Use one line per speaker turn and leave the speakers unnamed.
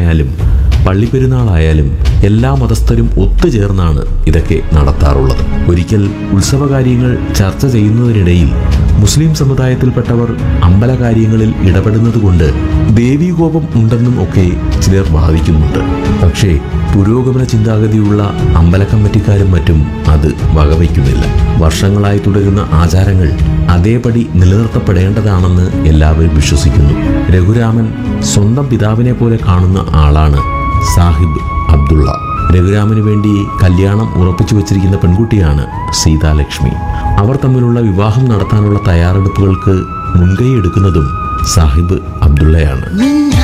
ഓണമായാലും പള്ളിപ്പെരുന്നാളായാലും എല്ലാ മതസ്ഥരും ഒത്തുചേർന്നാണ് ഇതൊക്കെ നടത്താറുള്ളത് ഒരിക്കൽ ഉത്സവകാര്യങ്ങൾ ചർച്ച ചെയ്യുന്നതിനിടയിൽ മുസ്ലിം സമുദായത്തിൽപ്പെട്ടവർ അമ്പലകാര്യങ്ങളിൽ ഇടപെടുന്നതുകൊണ്ട് ദേവീകോപം ഉണ്ടെന്നും ഒക്കെ ചിലർ വാദിക്കുന്നുണ്ട് പക്ഷേ പുരോഗമന ചിന്താഗതിയുള്ള അമ്പല കമ്മിറ്റിക്കാരും മറ്റും അത് വകവയ്ക്കുന്നില്ല വർഷങ്ങളായി തുടരുന്ന ആചാരങ്ങൾ അതേപടി നിലനിർത്തപ്പെടേണ്ടതാണെന്ന് എല്ലാവരും വിശ്വസിക്കുന്നു രഘുരാമൻ സ്വന്തം പിതാവിനെ പോലെ കാണുന്ന ആളാണ് സാഹിബ് അബ്ദുള്ള രഘുരാമന് വേണ്ടി കല്യാണം ഉറപ്പിച്ചു വച്ചിരിക്കുന്ന പെൺകുട്ടിയാണ് സീതാലക്ഷ്മി അവർ തമ്മിലുള്ള വിവാഹം നടത്താനുള്ള തയ്യാറെടുപ്പുകൾക്ക് മുൻകൈ എടുക്കുന്നതും സാഹിബ് അബ്ദുള്ളയാണ്
നിന്റെ